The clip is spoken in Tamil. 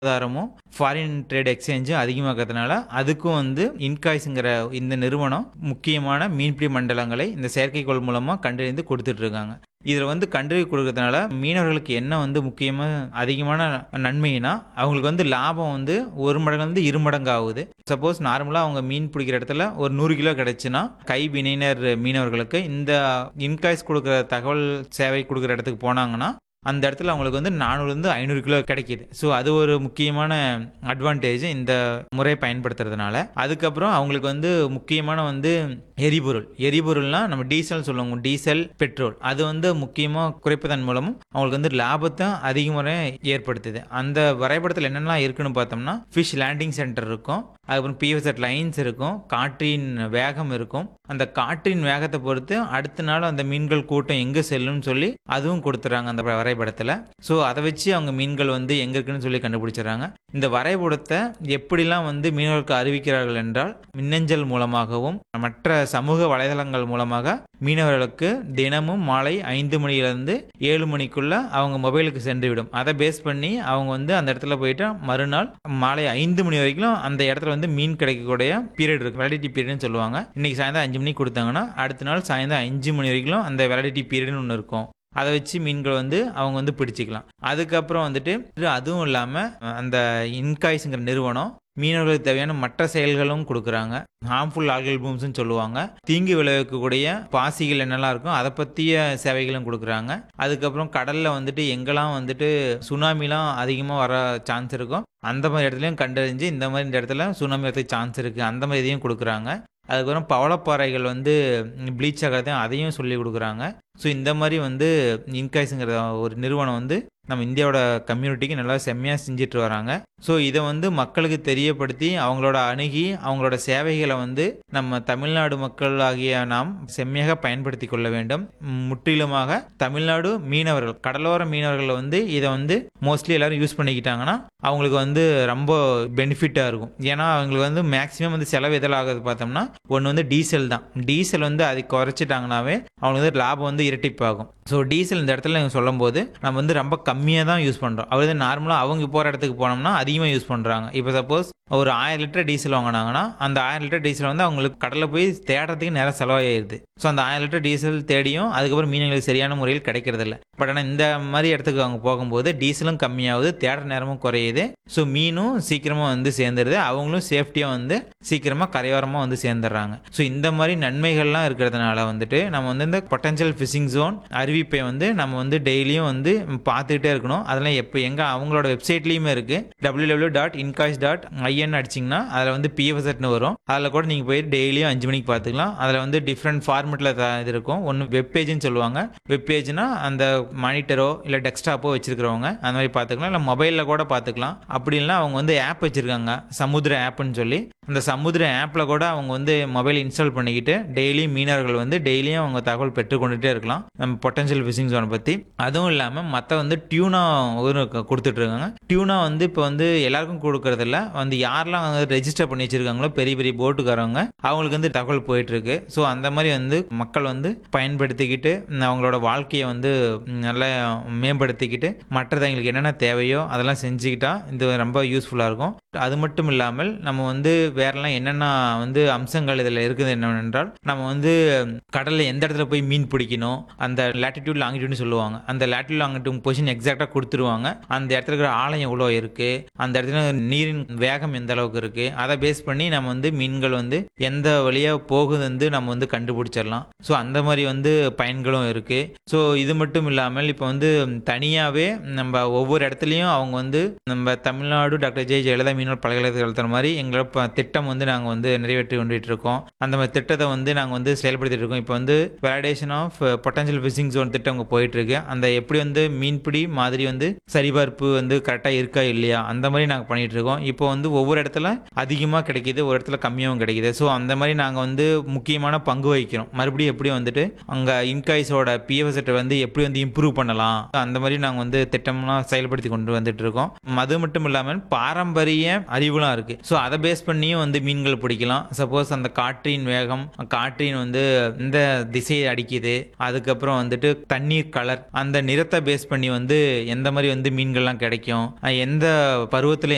பொருளாதாரமும் ஃபாரின் ட்ரேட் எக்ஸ்சேஞ்சும் அதிகமாக்கிறதுனால அதுக்கும் வந்து இன்காய்ஸுங்கிற இந்த நிறுவனம் முக்கியமான மீன்பிடி மண்டலங்களை இந்த செயற்கைக்கோள் மூலமாக கண்டறிந்து கொடுத்துட்டு இருக்காங்க இதில் வந்து கண்டறி கொடுக்கறதுனால மீனவர்களுக்கு என்ன வந்து முக்கியமாக அதிகமான நன்மைனா அவங்களுக்கு வந்து லாபம் வந்து ஒரு மடங்கு வந்து இரு மடங்கு ஆகுது சப்போஸ் நார்மலாக அவங்க மீன் பிடிக்கிற இடத்துல ஒரு நூறு கிலோ கிடைச்சுன்னா கைவினைஞர் மீனவர்களுக்கு இந்த இன்காய்ஸ் கொடுக்குற தகவல் சேவை கொடுக்குற இடத்துக்கு போனாங்கன்னா அந்த இடத்துல அவங்களுக்கு வந்து நானூறுலேருந்து ஐநூறு கிலோ கிடைக்கிது ஸோ அது ஒரு முக்கியமான அட்வான்டேஜ் இந்த முறை பயன்படுத்துறதுனால அதுக்கப்புறம் அவங்களுக்கு வந்து முக்கியமான வந்து எரிபொருள் எரிபொருள்னா நம்ம டீசல் சொல்லுவோம் டீசல் பெட்ரோல் அது வந்து முக்கியமாக குறைப்பதன் மூலமும் அவங்களுக்கு வந்து லாபத்தை அதிகமுறை ஏற்படுத்துது அந்த வரைபடத்தில் என்னென்னலாம் இருக்குன்னு பார்த்தோம்னா ஃபிஷ் லேண்டிங் சென்டர் இருக்கும் அதுக்கப்புறம் பிஎஸ்எட் லைன்ஸ் இருக்கும் காற்றின் வேகம் இருக்கும் அந்த காற்றின் வேகத்தை பொறுத்து அடுத்த நாள் அந்த மீன்கள் கூட்டம் எங்கே செல்லும்னு சொல்லி அதுவும் கொடுத்துறாங்க அந்த வரைபடத்தில் ஸோ அதை வச்சு அவங்க மீன்கள் வந்து எங்கே இருக்குன்னு சொல்லி கண்டுபிடிச்சிடுறாங்க இந்த வரைபடத்தை எப்படிலாம் வந்து மீனவர்களுக்கு அறிவிக்கிறார்கள் என்றால் மின்னஞ்சல் மூலமாகவும் மற்ற சமூக வலைதளங்கள் மூலமாக மீனவர்களுக்கு தினமும் மாலை ஐந்து மணியிலிருந்து ஏழு மணிக்குள்ள அவங்க மொபைலுக்கு சென்றுவிடும் அதை பேஸ் பண்ணி அவங்க வந்து அந்த இடத்துல போயிட்டு மறுநாள் மாலை ஐந்து மணி வரைக்கும் அந்த இடத்துல வந்து மீன் கிடைக்கக்கூடிய பீரியட் இருக்கு வேலிடிட்டி பீரியட்னு சொல்லுவாங்க இன்னைக்கு சாயந்தரம் அஞ்சு மணிக்கு கொடுத்தாங்கன்னா அடுத்த நாள் சாயந்தரம் அஞ்சு மணி வரைக்கும் அந்த வேலிடிட்டி பீரியட்னு ஒன்று இருக்கும் அதை வச்சு மீன்கள் வந்து அவங்க வந்து பிடிச்சிக்கலாம் அதுக்கப்புறம் வந்துட்டு அதுவும் இல்லாமல் அந்த இன்காய்ஸுங்கிற நிறுவனம் மீனவர்களுக்கு தேவையான மற்ற செயல்களும் கொடுக்குறாங்க ஹார்ம்ஃபுல் ஆல்கல் பூம்ஸ்னு சொல்லுவாங்க தீங்கு விளைவிக்கக்கூடிய பாசிகள் என்னெல்லாம் இருக்கும் அதை பற்றிய சேவைகளும் கொடுக்குறாங்க அதுக்கப்புறம் கடலில் வந்துட்டு எங்கெல்லாம் வந்துட்டு சுனாமிலாம் அதிகமாக வர சான்ஸ் இருக்கும் அந்த மாதிரி இடத்துலையும் கண்டறிஞ்சு இந்த மாதிரி இந்த இடத்துல சுனாமி வரதுக்கு சான்ஸ் இருக்குது அந்த மாதிரி இதையும் கொடுக்குறாங்க அதுக்கப்புறம் பவளப்பாறைகள் வந்து ப்ளீச் ஆகிறதையும் அதையும் சொல்லி கொடுக்குறாங்க ஸோ இந்த மாதிரி வந்து இன்காய்ஸுங்கிற ஒரு நிறுவனம் வந்து நம்ம இந்தியாவோட கம்யூனிட்டிக்கு நல்லா செம்மையாக செஞ்சிட்டு வராங்க ஸோ இதை வந்து மக்களுக்கு தெரியப்படுத்தி அவங்களோட அணுகி அவங்களோட சேவைகளை வந்து நம்ம தமிழ்நாடு மக்கள் ஆகிய நாம் செம்மையாக பயன்படுத்தி கொள்ள வேண்டும் முற்றிலுமாக தமிழ்நாடு மீனவர்கள் கடலோர மீனவர்கள் வந்து இதை வந்து மோஸ்ட்லி எல்லாரும் யூஸ் பண்ணிக்கிட்டாங்கன்னா அவங்களுக்கு வந்து ரொம்ப பெனிஃபிட்டாக இருக்கும் ஏன்னா அவங்களுக்கு வந்து மேக்ஸிமம் வந்து செலவு எதில் ஆகுது பார்த்தோம்னா ஒன்று வந்து டீசல் தான் டீசல் வந்து அதை குறைச்சிட்டாங்கனாவே அவங்களுக்கு வந்து லாபம் வந்து இரட்டிப்பாகும் ஸோ டீசல் இந்த இடத்துல சொல்லும் போது நம்ம வந்து ரொம்ப கம்மியாக தான் யூஸ் பண்ணுறோம் அதாவது நார்மலாக அவங்க போகிற இடத்துக்கு போனோம்னா அதிகமாக யூஸ் பண்ணுறாங்க இப்போ சப்போஸ் ஒரு ஆயிரம் லிட்டர் டீசல் வாங்கினாங்கன்னா அந்த ஆயிரம் லிட்டர் டீசல் வந்து அவங்களுக்கு கடலில் போய் தேடுறதுக்கு நேரம் செலவாகிடுது ஸோ அந்த ஆயிரம் லிட்டர் டீசல் தேடியும் அதுக்கப்புறம் மீனங்களுக்கு சரியான முறையில் கிடைக்கிறதில்ல பட் ஆனால் இந்த மாதிரி இடத்துக்கு அவங்க போகும்போது டீசலும் கம்மியாகுது தேடுற நேரமும் குறையுது ஸோ மீனும் சீக்கிரமாக வந்து சேர்ந்துருது அவங்களும் சேஃப்டியாக வந்து சீக்கிரமாக கரையோரமாக வந்து சேர்ந்துடுறாங்க ஸோ இந்த மாதிரி நன்மைகள்லாம் இருக்கிறதுனால வந்துட்டு நம்ம வந்து இந்த பொட்டன்ஷியல் ஃபிஷிங் ஜோன் அறிவிப்பை வந்து நம்ம வந்து டெய்லியும் வந்து பார்த்துக்கிட்டே இருக்கணும் அதெல்லாம் எப்போ எங்கே அவங்களோட வெப்சைட்லேயுமே இருக்குது W W dot INCOIS dot IN அடிச்சிங்கன்னா அதில் வந்து பிஎஃப்எஸ்எட்னு வரும் அதில் கூட நீங்கள் போய் டெய்லியும் அஞ்சு மணிக்கு பார்த்துக்கலாம் அதில் வந்து டிஃப்ரெண்ட் ஃபார்மெட்டில் இது இருக்கும் ஒன்று வெப் பேஜ்னு சொல்லுவாங்க வெப் பேஜ்னா அந்த மானிட்டரோ இல்லை டெஸ்க்டாப்போ வச்சிருக்கிறவங்க அந்த மாதிரி பார்த்துக்கலாம் இல்லை மொபைலில் கூட பார்த்துக்கலாம் அப்படி இல்லைனா அவங்க வந்து ஆப் வச்சுருக்காங்க சமுத்திர ஆப்னு சொல்லி அந்த சமுத்திர ஆப்பில் கூட அவங்க வந்து மொபைல் இன்ஸ்டால் பண்ணிக்கிட்டு டெய்லி மீனவர்கள் வந்து டெய்லியும் அவங்க தகவல் பெற்றுக்கொண்டுட்டே இருக்கலாம் நம்ம பொட்டன்ஷியல் ஃபிஷிங் ஜோனை பற்றி அதுவும் இல்லாமல் மற்ற வந்து டியூனா ஒரு கொடுத்துட்டு இருக்காங்க டியூனா வந்து இப்போ வந்து எல்லாருக்கும் கொடுக்கறதில்ல வந்து யாரெல்லாம் வந்து ரெஜிஸ்டர் பண்ணி வச்சிருக்காங்களோ பெரிய பெரிய போட்டுக்காரவங்க அவங்களுக்கு வந்து தகவல் போயிட்டு இருக்கு ஸோ அந்த மாதிரி வந்து மக்கள் வந்து பயன்படுத்திக்கிட்டு அவங்களோட வாழ்க்கையை வந்து நல்லா மேம்படுத்திக்கிட்டு மற்றது எங்களுக்கு என்னென்ன தேவையோ அதெல்லாம் செஞ்சுக்கிட்டா இது ரொம்ப யூஸ்ஃபுல்லாக இருக்கும் அது மட்டும் இல்லாமல் நம்ம வந்து வேறெல்லாம் என்னென்ன வந்து அம்சங்கள் இதில் இருக்குது என்னவென்றால் நம்ம வந்து கடலில் எந்த இடத்துல போய் மீன் பிடிக்கணும் அந்த லேட்டிடியூட் லாங்கிடியூட்னு சொல்லுவாங்க அந்த லேட்டிடியூட் லாங்கிடியூட் பொசிஷன் எக்ஸாக்டாக கொடுத்துருவாங்க அந்த இடத்துல இருக்கிற ஆழம் எவ்வளோ இருக்குது அந்த இடத்துல நீரின் வேகம் எந்த அளவுக்கு இருக்குது அதை பேஸ் பண்ணி நம்ம வந்து மீன்கள் வந்து எந்த வழியாக போகுது வந்து நம்ம வந்து கண்டுபிடிச்சிடலாம் ஸோ அந்த மாதிரி வந்து பயன்களும் இருக்குது ஸோ இது மட்டும் இல்லாமல் இப்போ வந்து தனியாகவே நம்ம ஒவ்வொரு இடத்துலையும் அவங்க வந்து நம்ம தமிழ்நாடு டாக்டர் ஜெய ஜெயலலிதா மீனவர் பல்கலைக்கழகத்தில் மாதிரி எங்களோட ப- திட்டம் வந்து நாங்கள் வந்து நிறைவேற்றி கொண்டுட்டு இருக்கோம் அந்த மாதிரி திட்டத்தை வந்து நாங்கள் வந்து செயல்படுத்திட்டு இருக்கோம் இப்போ வந்து validation of potential fishing zone திட்டம் அங்கே போயிட்டு இருக்கு அந்த எப்படி வந்து மீன்பிடி மாதிரி வந்து சரிபார்ப்பு வந்து கரெக்டாக இருக்கா இல்லையா அந்த மாதிரி நாங்கள் பண்ணிட்டு இருக்கோம் இப்போ வந்து ஒவ்வொரு இடத்துல அதிகமாக கிடைக்கிது ஒரு இடத்துல கம்மியாகவும் கிடைக்குது ஸோ அந்த மாதிரி நாங்கள் வந்து முக்கியமான பங்கு வகிக்கிறோம் மறுபடியும் எப்படி வந்துட்டு அங்கே இன்காய்ஸோட பிஎஃப்எஸ்ட்டை வந்து எப்படி வந்து இம்ப்ரூவ் பண்ணலாம் அந்த மாதிரி நாங்கள் வந்து திட்டம்லாம் செயல்படுத்தி கொண்டு வந்துட்டு இருக்கோம் அது மட்டும் இல்லாமல் பாரம்பரிய அறிவுலாம் இருக்கு ஸோ அதை பேஸ் பண்ணியும் வந்து மீன்கள் பிடிக்கலாம் சப்போஸ் அந்த காற்றின் வேகம் காற்றின் வந்து இந்த திசையை அடிக்குது அதுக்கப்புறம் வந்துட்டு தண்ணீர் கலர் அந்த நிறத்தை பேஸ் பண்ணி வந்து எந்த மாதிரி வந்து மீன்கள்லாம் கிடைக்கும் எந்த பருவத்தில்